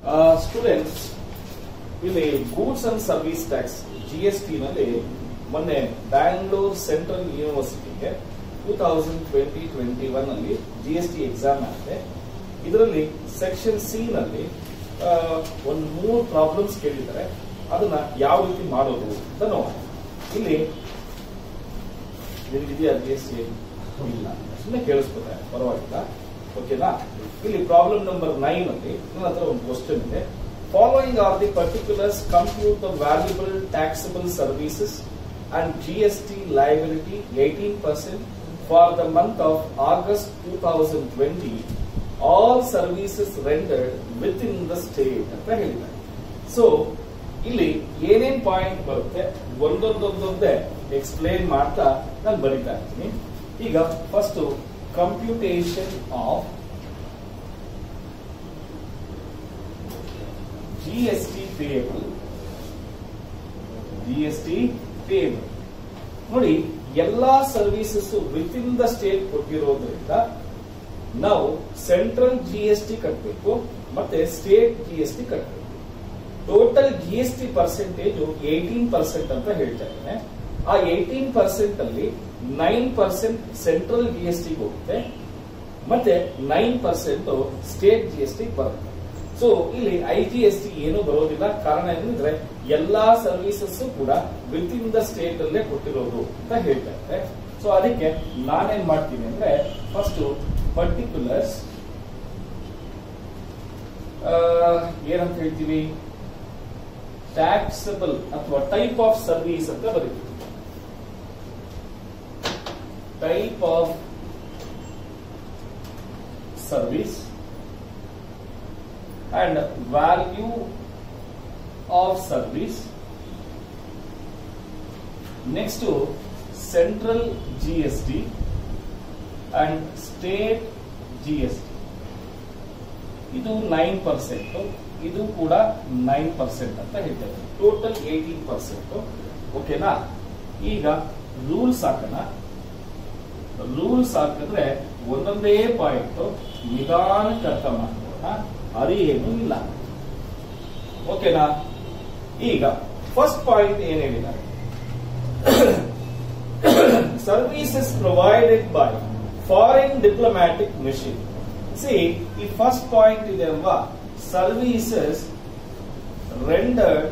Students ಇಲ್ಲಿ goods and service tax G S T ನಲ್ಲಿ ಮೊನ್ನೆ ಬ್ಯಾಂಗ್ಳೂರ್ ಸೆಂಟ್ರಲ್ ಯೂನಿವರ್ಸಿಟಿಗೆ two thousand twenty twenty one ಅಲ್ಲಿ ಜಿ ಎಸ್ ಟಿ ಎಕ್ಸಾಮ್ ಆಗಿದೆ ಇದರಲ್ಲಿ ಸೆಕ್ಷನ್ ಸಿ ನಲ್ಲಿ ಆ, ಒಂದು ಮೂರು ಪ್ರಾಬ್ಲಮ್ಸ್ ಕೇಳಿದ್ದಾರೆ ಅದನ್ನ ಯಾವ ರೀತಿ ಮಾಡೋದು ಅಂತ ನೋಡೋಣ ಇಲ್ಲಿ ನಿಮ್ಗಿದೆಯಾ ಜಿ ಎಸ್ ಟಿ ಇಲ್ಲ ಸುಮ್ಮನೆ ಕೇಳಿಸ್ಕೊತಾರೆ ಪರವಾಗಿಲ್ಲ ಓಕೆನಾ ಇಲ್ಲಿ ಪ್ರಾಬ್ಲಮ್ ನಂಬರ್ ನೈನ್ ಅಲ್ಲಿ ನನ್ನ ಹತ್ರ ಒಂದು ಕ್ವಶನ್ ಇದೆ following are the particulars compute the valuable taxable services and G S T liability eighteen percent for the month of August two thousand twenty all services rendered within the state ಅಂತ ಹೇಳಿದ್ದಾರೆ so ಇಲ್ಲಿ ಏನೇನ್ point ಬರುತ್ತೆ ಒಂದೊಂದೊಂದೊಂದೇ explain ಮಾಡ್ತಾ ನಾನು ಬರಿತಾ ಇರ್ತೀನಿ ಈಗ first computation of G S T payable G S T payable ನೋಡಿ ಎಲ್ಲಾ services within the state ಕೊಟ್ಟಿರೋದ್ರಿಂದ ನಾವು ಸೆಂಟ್ರಲ್ ಜಿ ಎಸ್ ಟಿ ಕಟ್ಟಬೇಕು ಮತ್ತೆ ಸ್ಟೇಟ್ ಜಿ ಎಸ್ ಟಿ ಕಟ್ಟಬೇಕು total G S T percentage eighteen percent ಅಂತ ಹೇಳ್ತಾ ಇದ್ದೇನೆ ಆ ಏಟೀನ್ ಪರ್ಸೆಂಟ್ ಅಲ್ಲಿ nine percent central G S T ಹೋಗುತ್ತೆ ಮತ್ತೆ nine percent state G S T ಬರುತ್ತೆ ಸೊ ಇಲ್ಲಿ ಐ ಜಿ ಎಸ್ ಟಿ ಏನು ಬರೋದಿಲ್ಲ ಕಾರಣ ಏನಂದ್ರೆ ಎಲ್ಲಾ ಸರ್ವಿಸಸ್ ಕೂಡ ವಿತ್ ಇನ್ ದ ಸ್ಟೇಟ್ ಅಲ್ಲೇ ಕೊಟ್ಟಿರೋದು ಅಂತ ಹೇಳ್ತಾ ಇದ್ದಾರೆ ಸೊ ಅದಕ್ಕೆ ನಾನೇನ್ ಮಾಡ್ತೀನಿ ಅಂದ್ರೆ ಫಸ್ಟ್ ಪರ್ಟಿಕ್ಯುಲರ್ಸ್ ಏನಂತ ಹೇಳ್ತೀವಿ ಟ್ಯಾಕ್ಸಬಲ್ ಅಥವಾ ಟೈಪ್ ಆಫ್ ಸರ್ವಿಸ್ ಅಂತ ಬರೀತೀವಿ type of service and value of service. Next to central GST and state GST. ಇದು ನೈನ್ ಪರ್ಸೆಂಟ್ ಇದು ಕೂಡ ನೈನ್ ಪರ್ಸೆಂಟ್ ಅಂತ ಹೇಳ್ತೇವೆ ಟೋಟಲ್ ಏಟೀನ್ ಪರ್ಸೆಂಟ್ ಓಕೆನಾ ಈಗ ರೂಲ್ಸ್ ಹಾಕೋಣ ರೂಲ್ಸ್ ಹಾಕಿದ್ರೆ ಒಂದೊಂದೇ ಪಾಯಿಂಟ್ ನಿಧಾನಕ್ಕೆ ಅರ್ಥ ಮಾಡ್ಕೊಳ್ಳೋಣ ಅರಿ ಏನು ಇಲ್ಲ ಓಕೆನಾ ಈಗ ಫಸ್ಟ್ ಪಾಯಿಂಟ್ ಏನ್ ಹೇಳಿದ್ದಾರೆ services provided by foreign diplomatic mission C ಈ ಫಸ್ಟ್ ಪಾಯಿಂಟ್ ಇದೆ ಅಲ್ವಾ services rendered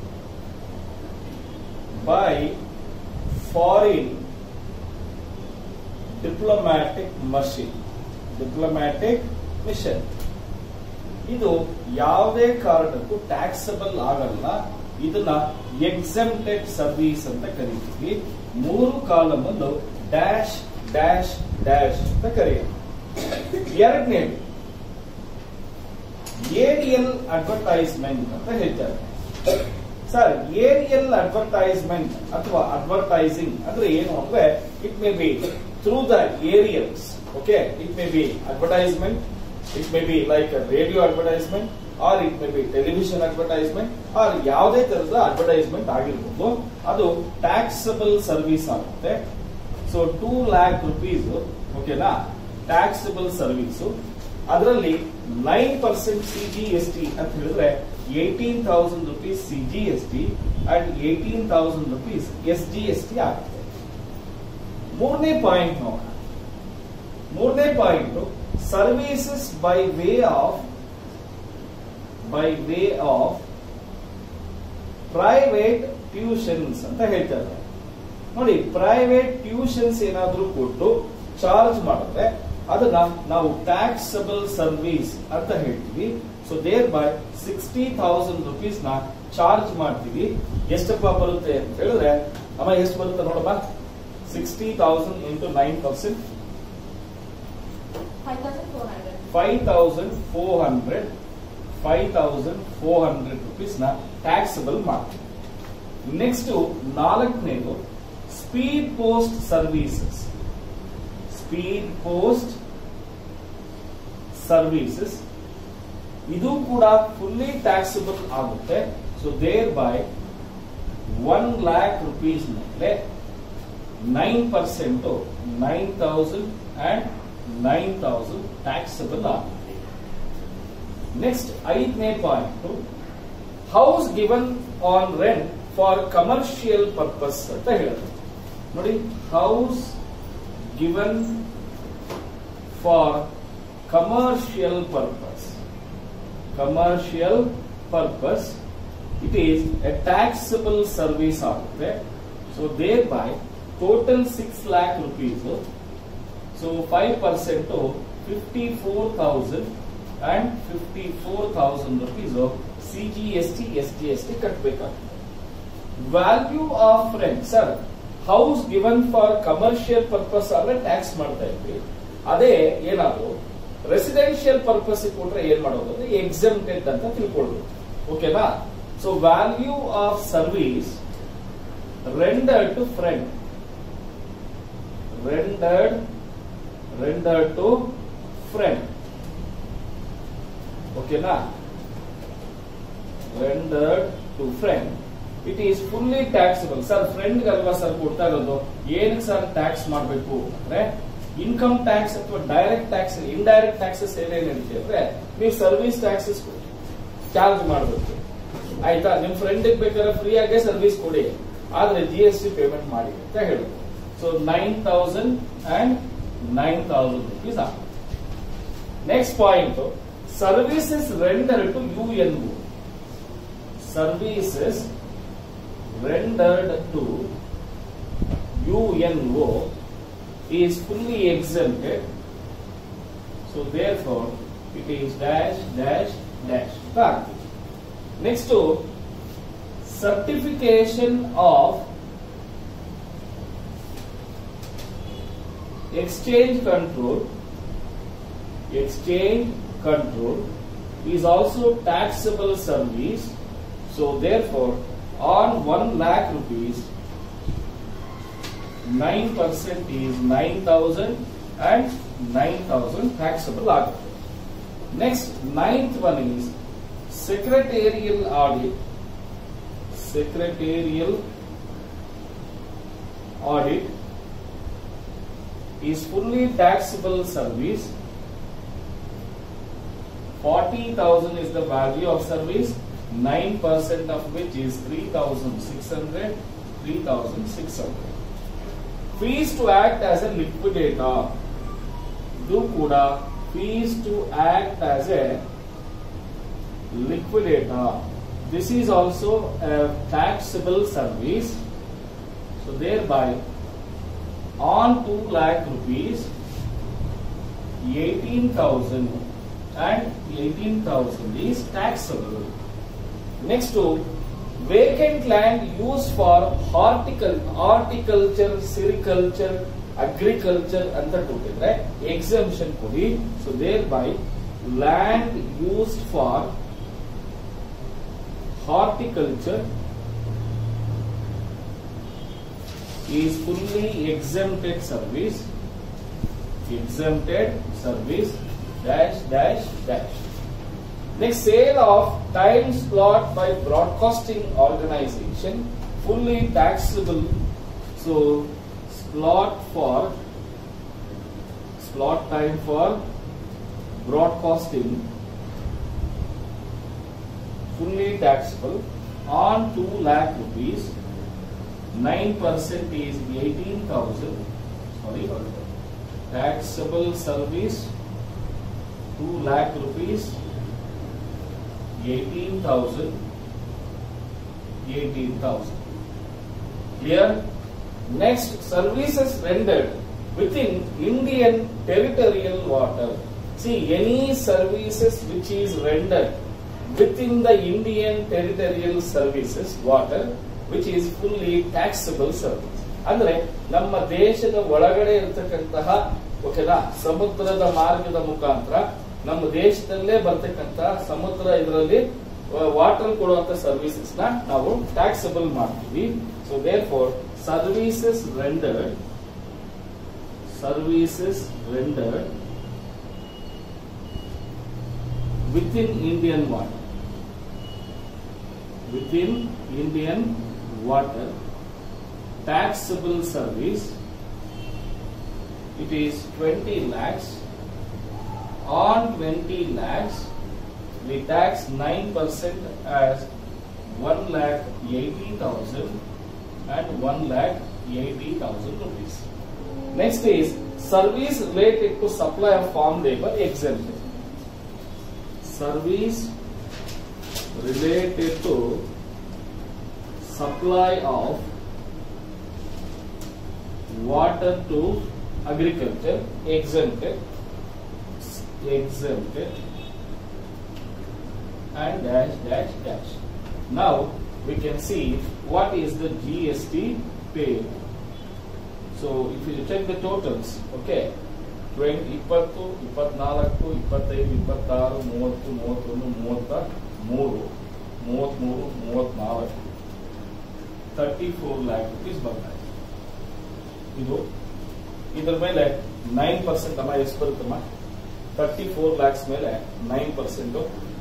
by foreign diplomatic machine diplomatic mission ಇದು ಯಾವುದೇ ಕಾರಣಕ್ಕೂ ಟ್ಯಾಕ್ಸಬಲ್ ಆಗಲ್ಲ ಇದನ್ನ ಎಕ್ಸೆಂಪ್ಟೆಡ್ ಸರ್ವಿಸ್ ಅಂತ ಕರಿತೀವಿ ಮೂರು ಕಾಲಮ್ ಅನ್ನು ಡ್ಯಾಶ್ ಡ್ಯಾಶ್ ಡ್ಯಾಶ್ ಅಂತ ಕರೆಯೋದು ಎರಡನೇದು ಏರಿಯಲ್ ಅಡ್ವರ್ಟೈಸ್ಮೆಂಟ್ ಅಂತ ಹೇಳ್ತಾರೆ ಸರ್ ಏರಿಯಲ್ ಅಡ್ವರ್ಟೈಸ್ಮೆಂಟ್ ಅಥವಾ ಅಡ್ವರ್ಟೈಸಿಂಗ್ ಅಂದ್ರೆ ಏನು ಅಂದ್ರೆ it may be through the aerials okay it may be advertisement it may be like radio advertisement or it may be television advertisement or ಯಾವುದೇ ತರದ ಅಡ್ವರ್ಟೈಸ್ಮೆಂಟ್ ಆಗಿರ್ಬೋದು ಅದು ಟ್ಯಾಕ್ಸಬಲ್ ಸರ್ವಿಸ್ ಆಗುತ್ತೆ so two lakh rupees ಓಕೆನಾ taxable service ಅದರಲ್ಲಿ nine percent C G S T ಅಂತ ಹೇಳಿದ್ರೆ eighteen thousand rupees C G S T and eighteen thousand rupees S G S T ಆಗುತ್ತೆ ಮೂರನೇ ಪಾಯಿಂಟ್ ನೋಡೋಣ ಮೂರನೇ point services by way of by way of private tuitions ಅಂತ ಹೇಳ್ತಾರೆ ನೋಡಿ private tuitions ಏನಾದ್ರೂ ಕೊಟ್ಟು ಚಾರ್ಜ್ ಮಾಡಿದ್ರೆ ಅದನ್ನ ನಾವು ಟ್ಯಾಕ್ಸಬಲ್ ಸರ್ವಿಸ್ ಅಂತ ಹೇಳ್ತೀವಿ so thereby sixty thousand rupees ನ ಚಾರ್ಜ್ ಮಾಡ್ತೀವಿ ಎಷ್ಟಪ್ಪ ಬರುತ್ತೆ ಅಂತ ಹೇಳಿದ್ರೆ ಅಮ್ಮ ಎಷ್ಟು ಬರುತ್ತೆ ನೋಡಮ್ಮ sixty thousand into nine percent 5,400. Five thousand four hundred five thousand four hundred rupees ನ ಟ್ಯಾಕ್ಸಬಲ್ ಮಾಡ್ತೀವಿ ನೆಕ್ಸ್ಟ್ ನಾಲ್ಕನೇದು speed post services speed post services ಇದು ಕೂಡ ಫುಲ್ಲಿ ಟ್ಯಾಕ್ಸಬಲ್ ಆಗುತ್ತೆ so thereby one lakh rupees ಮೇಲೆ nine percent nine thousand and nine thousand taxable ಆಗುತ್ತೆ next ಐದನೇ point house given on rent for commercial purpose ಅಂತ ಹೇಳುತ್ತೆ ನೋಡಿ house given for commercial purpose commercial purpose it is a taxable service ಆಗುತ್ತೆ so thereby total six lakh rupees so five percent fifty four thousand and fifty four thousand rupees C G S T S T S T ಕಟ್ಟಬೇಕಾಗ್ತದೆ value of rent sir house given for commercial purpose ಆದ್ರೆ tax ಮಾಡ್ತಾ ಇದ್ವಿ ಅದೇ ಏನಾದ್ರು residential purpose ಕೊಟ್ರೆ ಏನ್ ಮಾಡೋದು ಅಂದ್ರೆ ಎಕ್ಸಮ್ಟೆಡ್ ಅಂತ ತಿಳ್ಕೊಳ್ಬೇಕು ಓಕೆನಾ so value of service rendered to friend rendered rendered to friend ಓಕೆನಾ rendered to friend it is fully taxable sir friend ಅಲ್ವಾ ಸರ್ ಕೊಡ್ತಾ ಇರೋದು ಏನಕ್ಕೆ ಸರ್ ಟ್ಯಾಕ್ಸ್ ಮಾಡಬೇಕು ಅಂದ್ರೆ ಇನ್ಕಮ್ ಟ್ಯಾಕ್ಸ್ ಅಥವಾ ಡೈರೆಕ್ಟ್ ಟ್ಯಾಕ್ಸ್ ಇಂಡೈರೆಕ್ಟ್ ಟ್ಯಾಕ್ಸಸ್ ಏನೇನು ನಡೀತೆ ಅಂದ್ರೆ ನೀವು ಸರ್ವಿಸ್ ಟ್ಯಾಕ್ಸಸ್ ಚಾರ್ಜ್ ಮಾಡಬೇಕು ಆಯ್ತಾ ನಿಮ್ ಫ್ರೆಂಡ್ ಬೇಕಾದ್ರೆ ಫ್ರೀ ಆಗೇ ಸರ್ವಿಸ್ ಕೊಡಿ ಆದ್ರೆ ಜಿ ಎಸ್ ಟಿ ಪೇಮೆಂಟ್ ಮಾಡಿ ಅಂತ ಹೇಳುದು so nine thousand and nine thousand rupees ಆಗುತ್ತೆ next point services render to U N O services rendered to UNO is fully exempted. So therefore, it is dash dash dash. Done. Next to certification of exchange control. Exchange control is also taxable service. So therefore, on 1 lakh rupees 9% is 9000 and 9000 taxable audit. Next, ninth one is secretarial audit. Secretarial audit is fully taxable service. 40,000 is the value of service 9% of which is 3600 3600 fees to act as a liquidator do kuda fees to act as a liquidator this is also a taxable service so thereby on 2 lakh rupees 18000 and 18000 is taxable Next to vacant land used for horticul horticulture, sericulture, agriculture ಅಂತ ಕೊಟ್ಟಿದ್ರೆ exemption ಕೊಡಿ so thereby land used for horticulture is fully exempted service exempted service dash dash dash Next, sale of time slot by broadcasting organization, fully taxable. So, slot for slot time for broadcasting, fully taxable on 2 lakh rupees. 9% is 18,000. Sorry, taxable service 2 lakh rupees. 18,000 18,000 clear next services rendered within Indian territorial water see any services which is rendered within the Indian territorial services water which is fully taxable service ಅಂದ್ರೆ ನಮ್ಮ ದೇಶದ ಒಳಗಡೆ ಇರತಕ್ಕಂತಹ ಓಕೆನಾ ಸಮುದ್ರದ ಮಾರ್ಗದ ಮುಖಾಂತರ ನಮ್ಮ ದೇಶದಲ್ಲೇ ಬರ್ತಕ್ಕಂತ ಸಮುದ್ರ ಇದರಲ್ಲಿ ವಾಟರ್ ಕೊಡುವಂತ ಸರ್ವಿಸಸ್ ನ ನಾವು ಟ್ಯಾಕ್ಸಬಲ್ ಮಾಡ್ತೀವಿ so therefore services rendered services rendered within Indian water within Indian water taxable service it is twenty lakhs on 20 lakhs we tax 9% as 1 lakh 80,000 and 1 lakh 80,000 rupees. Next is service related to supply of farm labor exempted. Service related to supply of water to agriculture exempted exempted and dash dash dash now we can see what is the gst paid so if you check the totals okay 20 ಇಪ್ಪತ್ತು ಇಪ್ಪತ್ನಾಲ್ಕು ಇಪ್ಪತ್ತೈದು ಇಪ್ಪತ್ತಾರು ಮೂವತ್ತು ಮೂವತ್ತೊಂದು ಮೂವತ್ತ ಮೂರು ಮೂವತ್ಮೂರು ಮೂವತ್ನಾಲ್ಕು ತರ್ಟಿ ಫೋರ್ ಲ್ಯಾಕ್ ರುಪೀಸ್ ಬರ್ತಾ ಇದೆ ಇದು ಇದ್ರ ಮೇಲೆ ನೈನ್ ಪರ್ಸೆಂಟ್ ಅಮ್ಮ ಎಷ್ಟು ಬರುತ್ತಮ್ಮ ತರ್ಟಿ ಫೋರ್ ಲ್ಯಾಕ್ಸ್ ಮೇಲೆ nine percent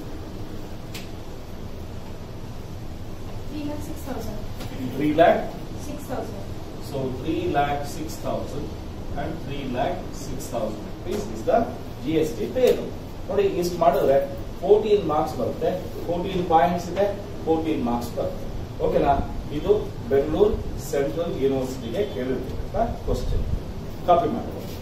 Three lakh six thousand. Three lakh Six thousand. So three lakh six thousand and three lakh six thousand rupees is the G S T ಪೇದು ನೋಡಿ ಇಷ್ಟು ಮಾಡಿದ್ರೆ ಫೋರ್ಟೀನ್ ಮಾರ್ಕ್ಸ್ ಬರುತ್ತೆ ಫೋರ್ಟೀನ್ ಪಾಯಿಂಟ್ಸ್ ಇದೆ fourteen marks ಬರುತ್ತೆ ಓಕೆನಾ ಇದು ಬೆಂಗಳೂರು ಸೆಂಟ್ರಲ್ ಯೂನಿವರ್ಸಿಟಿಗೆ ಕೇಳಿರ್ತಕ್ಕಂಥ ಕ್ವಶನ್ ಕಾಪಿ ಮಾಡ್ಬೋದು